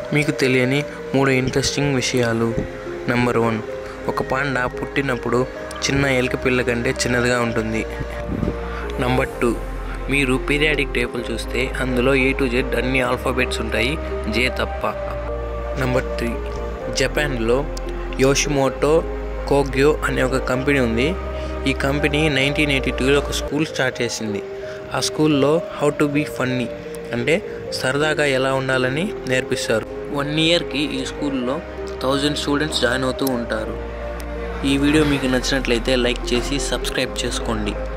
మీకు తెలియని మూడు ఇంట్రెస్టింగ్ విషయాలు నెంబర్ వన్ ఒక పాండా పుట్టినప్పుడు చిన్న ఎలుక పిల్ల కంటే చిన్నదిగా ఉంటుంది నంబర్ టూ మీరు పీరియాడిక్ టేబుల్ చూస్తే అందులో ఏ టు జెడ్ అన్ని ఆల్ఫాబెట్స్ ఉంటాయి జే తప్ప నంబర్ త్రీ జపాన్లో యోషిమోటో కోగ్యో అనే ఒక కంపెనీ ఉంది ఈ కంపెనీ నైన్టీన్ ఎయిటీ టూలో ఒక స్కూల్ స్టార్ట్ చేసింది ఆ స్కూల్లో హౌ టు బీ ఫన్నీ అంటే సరదాగా ఎలా ఉండాలని నేర్పిస్తారు వన్ ఇయర్కి ఈ స్కూల్లో థౌజండ్ స్టూడెంట్స్ జాయిన్ అవుతూ ఉంటారు ఈ వీడియో మీకు నచ్చినట్లయితే లైక్ చేసి సబ్స్క్రైబ్ చేసుకోండి